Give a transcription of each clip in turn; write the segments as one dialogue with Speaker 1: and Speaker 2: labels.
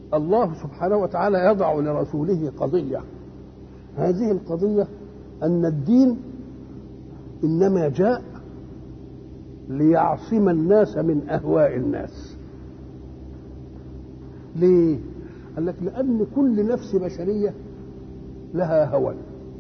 Speaker 1: الله سبحانه وتعالى يضع لرسوله قضية هذه القضية أن الدين إنما جاء ليعصم الناس من أهواء الناس ليه؟ قال لك لأن كل نفس بشرية لها هوى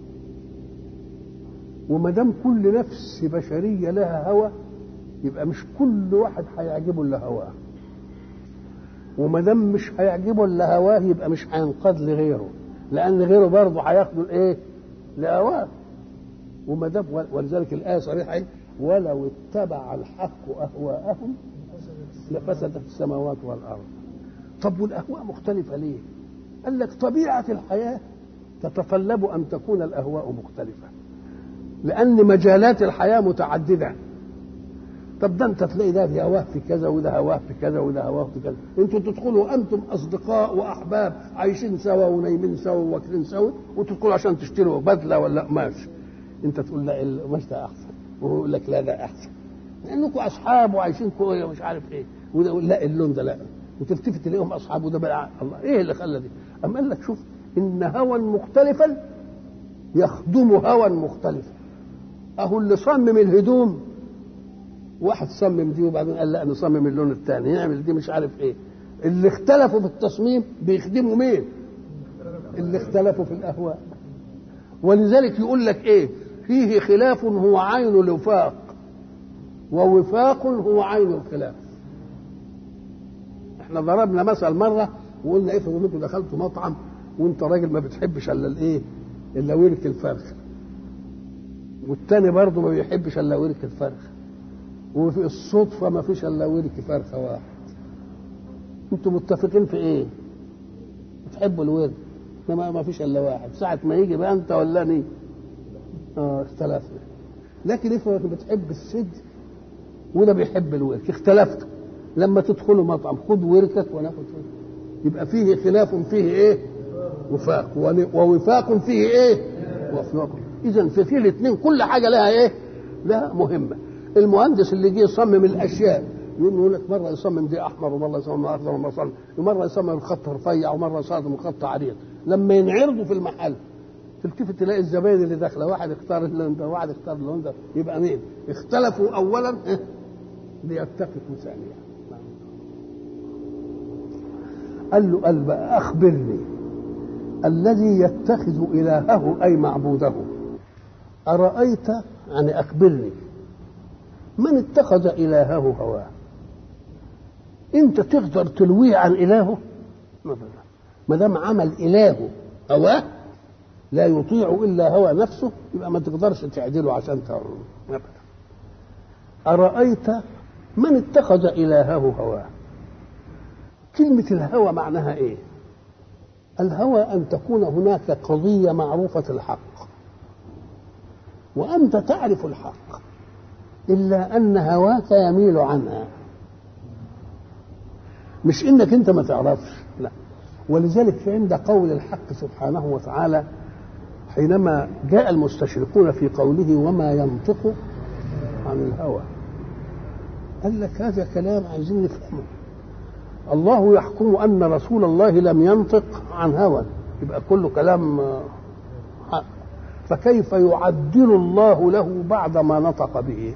Speaker 1: وما دام كل نفس بشرية لها هوى يبقى مش كل واحد هيعجبه الا هواه وما دام مش هيعجبه الا هواه يبقى مش هينقاد لغيره لان غيره برضه هياخده الايه؟ لهواه وما دام ولذلك الايه صريحه ايه؟ ولو اتبع الحق اهواءهم لفسدت السماوات والارض طب والاهواء مختلفه ليه؟ قال لك طبيعه الحياه تتطلب ان تكون الاهواء مختلفه لان مجالات الحياه متعدده طب ده انت تلاقي ده هواه في كذا وده هواه في كذا وده هواه في كذا انتوا تدخلوا انتم اصدقاء واحباب عايشين سوا ونايمين سوا وواكلين سوا وتدخلوا عشان تشتروا بدله ولا قماش انت تقول لا القماش ده احسن وهو يقول لك لا ده احسن لانكم اصحاب وعايشين كويس ومش عارف ايه وده يقول لا اللون ده لا وتلتفت تلاقيهم اصحاب وده بقى الله ايه اللي خلى دي اما قال لك شوف ان هوى مختلفا يخدم هوى مختلفا اهو اللي صمم الهدوم واحد صمم دي وبعدين قال لا نصمم اللون الثاني نعمل دي مش عارف ايه اللي اختلفوا في التصميم بيخدموا مين اللي اختلفوا في الاهواء ولذلك يقول لك ايه فيه خلاف هو عين الوفاق ووفاق هو عين الخلاف احنا ضربنا مثل مره وقلنا افرض انكم دخلتوا مطعم وانت راجل ما بتحبش الا الايه الا ورك الفرخ والتاني برضه ما بيحبش الا ورك الفرخ وفي الصدفه ما فيش الا ورك فرخه واحد انتوا متفقين في ايه بتحبوا الورك انما ما فيش الا واحد ساعه ما يجي بقى انت ولا ني اه اختلفنا لكن افرض بتحب السد وده بيحب الورك اختلفتوا لما تدخلوا مطعم خد وركك وناخد ورك يبقى فيه خلاف فيه ايه وفاق ووفاق فيه ايه وفاق اذا في في الاثنين كل حاجه لها ايه لها مهمه المهندس اللي جه يصمم الاشياء يقول لك مره يصمم دي احمر ومره يصمم اخضر ومره يصمم ومره يصمم الخط رفيع ومره يصمم الخط عريض لما ينعرضوا في المحل تلتفت تلاقي الزباين اللي داخله واحد اختار اللون ده واحد اختار اللون ده يبقى مين؟ اختلفوا اولا ليتفقوا ثانيا قال له قال بقى اخبرني الذي يتخذ الهه اي معبوده ارايت يعني اخبرني من اتخذ الهه هواه انت تقدر تلويه عن الهه ما دام عمل الهه هواه لا يطيع الا هوى نفسه يبقى ما تقدرش تعدله عشان ابدا ارايت من اتخذ الهه هواه كلمه الهوى معناها ايه الهوى ان تكون هناك قضيه معروفه الحق وانت تعرف الحق الا ان هواك يميل عنها مش انك انت ما تعرفش لا ولذلك في عند قول الحق سبحانه وتعالى حينما جاء المستشرقون في قوله وما ينطق عن الهوى قال لك هذا كلام عايزين نفهمه الله يحكم ان رسول الله لم ينطق عن هوى يبقى كله كلام حق فكيف يعدل الله له بعد ما نطق به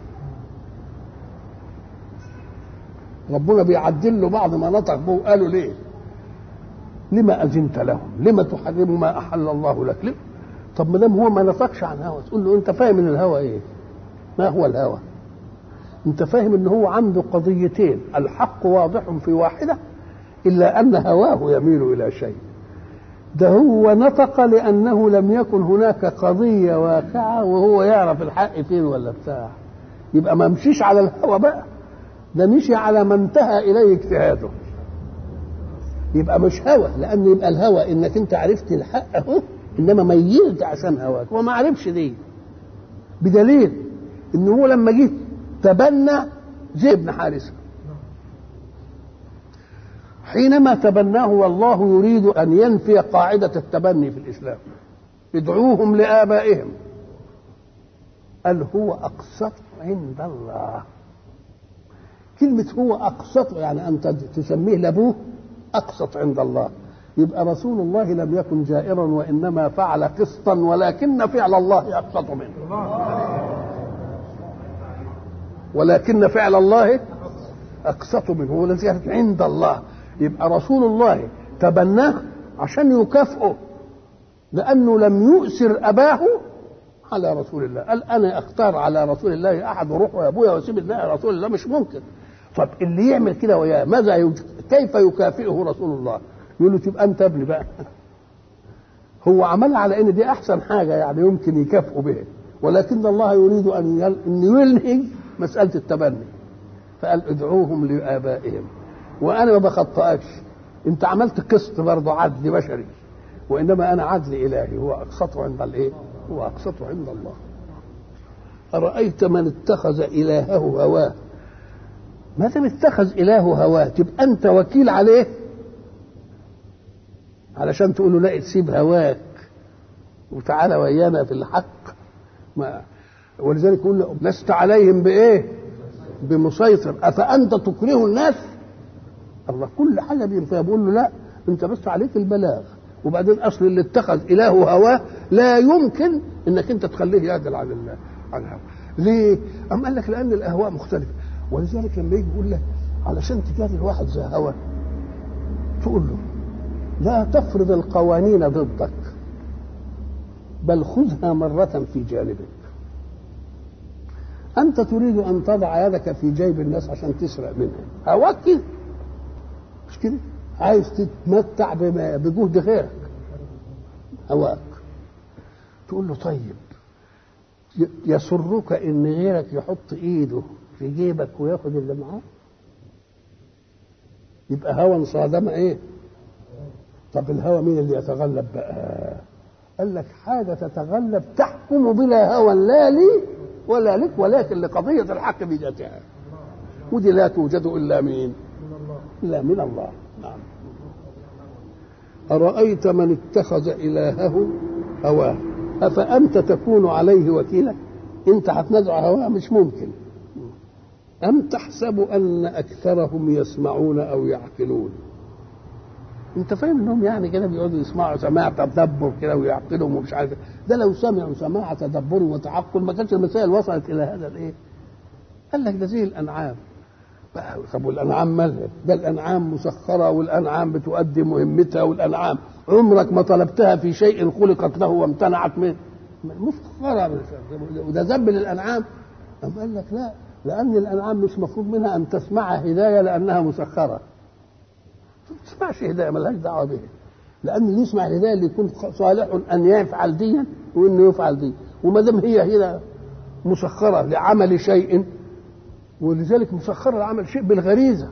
Speaker 1: ربنا بيعدل له بعد ما نطق به قالوا ليه لما اذنت لهم لما تحرم ما احل الله لك ليه؟ طب ما دام هو ما نطقش عن هوى تقول له انت فاهم ان الهوى ايه ما هو الهوى انت فاهم ان هو عنده قضيتين الحق واضح في واحده الا ان هواه يميل الى شيء ده هو نطق لانه لم يكن هناك قضيه واقعه وهو يعرف الحق فين ولا بتاع يبقى ما مشيش على الهوى بقى ده مشي على ما انتهى اليه اجتهاده يبقى مش هوى لان يبقى الهوى انك انت عرفت الحق اهو انما ميلت عشان هواك وما عرفش دي بدليل ان هو لما جه تبنى زيد بن حارثه حينما تبناه والله يريد ان ينفي قاعده التبني في الاسلام ادعوهم لابائهم قال هو اقسط عند الله كلمة هو أقسط يعني أنت تسميه لأبوه أقسط عند الله يبقى رسول الله لم يكن جائرا وانما فعل قسطا ولكن فعل الله اقسط منه ولكن فعل الله اقسط منه ولذلك عند الله يبقى رسول الله تبناه عشان يكافئه لانه لم يؤثر اباه على رسول الله قال انا اختار على رسول الله احد وروح يا ابويا واسيب الله رسول الله مش ممكن طب اللي يعمل كده وياه ماذا يج... كيف يكافئه رسول الله يقول له تبقى انت ابني بقى هو عملها على ان دي احسن حاجه يعني يمكن يكافئه به ولكن الله يريد ان يل... ان يلهي مساله التبني فقال ادعوهم لابائهم وانا ما بخطئكش انت عملت قسط برضه عدل بشري وانما انا عدل الهي هو اقسطه عند الايه؟ هو اقسطه عند الله ارايت من اتخذ الهه هواه ما دام اتخذ الهه هواه تبقى انت وكيل عليه علشان تقول له لا تسيب هواك وتعالى ويانا في الحق ما ولذلك يقول له لست عليهم بايه بمسيطر افانت تكره الناس الله كل حاجه بينفع بيقول له لا انت بس عليك البلاغ وبعدين اصل اللي اتخذ اله هواه لا يمكن انك انت تخليه يعدل عن الله عن الهوى ليه؟ أم قال لك لان الاهواء مختلفه ولذلك لما يجي يقول لك علشان تجادل واحد زي هوى تقول له لا تفرض القوانين ضدك بل خذها مرة في جانبك أنت تريد أن تضع يدك في جيب الناس عشان تسرق منها هواك كده مش كده عايز تتمتع بما بجهد غيرك هواك تقول له طيب يسرك ان غيرك يحط ايده في جيبك وياخد اللي معاه يبقى هوى صادم ايه طب الهوى مين اللي يتغلب بقى قال لك حاجة تتغلب تحكم بلا هوى لا لي ولا لك ولكن لقضية الحق بذاتها ودي لا توجد إلا مين إلا من الله نعم أرأيت من اتخذ إلهه هواه أفأنت تكون عليه وكيلا أنت هتنزع هواه مش ممكن أم تحسب أن أكثرهم يسمعون أو يعقلون أنت فاهم أنهم يعني كده بيقعدوا يسمعوا سماع تدبر كده ويعقلهم ومش عارف ده لو سمعوا سماع تدبر وتعقل ما كانش المسائل وصلت إلى هذا الإيه؟ قال لك ده زي الأنعام طب والانعام مالها ده الانعام مسخره والانعام بتؤدي مهمتها والانعام عمرك ما طلبتها في شيء خلقت له وامتنعت منه مسخره وده ذنب للانعام أم قال لك لا لان الانعام مش مفروض منها ان تسمع هدايه لانها مسخره ما تسمعش هدايه ملهاش دعوه بها لان اللي يسمع الهدايه اللي يكون صالح ان يفعل ديا وانه يفعل دي وما دام هي هنا مسخره لعمل شيء ولذلك مسخر العمل شيء بالغريزة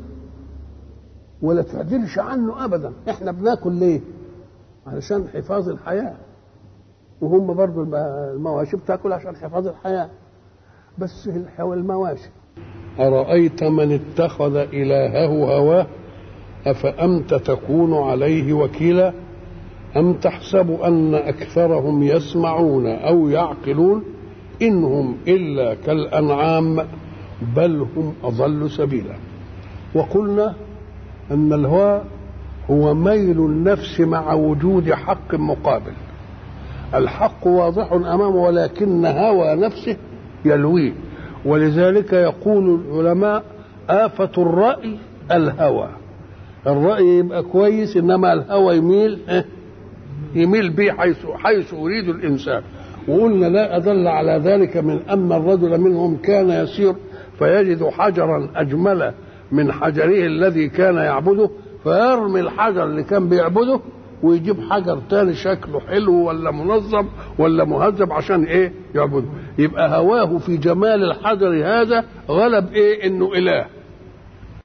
Speaker 1: ولا تعدلش عنه أبدا احنا بناكل ليه علشان حفاظ الحياة وهم برضو المواشي بتاكل عشان حفاظ الحياة بس المواشي أرأيت من اتخذ إلهه هواه أفأنت تكون عليه وكيلا أم تحسب أن أكثرهم يسمعون أو يعقلون إنهم إلا كالأنعام بل هم أضل سبيلا وقلنا أن الهوى هو ميل النفس مع وجود حق مقابل الحق واضح أمامه ولكن هوى نفسه يلويه ولذلك يقول العلماء آفة الرأي الهوى الرأي يبقى كويس إنما الهوى يميل إيه؟ يميل به حيث حيث يريد الإنسان وقلنا لا أدل على ذلك من أن الرجل منهم كان يسير فيجد حجرا اجمل من حجره الذي كان يعبده فيرمي الحجر اللي كان بيعبده ويجيب حجر تاني شكله حلو ولا منظم ولا مهذب عشان ايه يعبده يبقى هواه في جمال الحجر هذا غلب ايه انه اله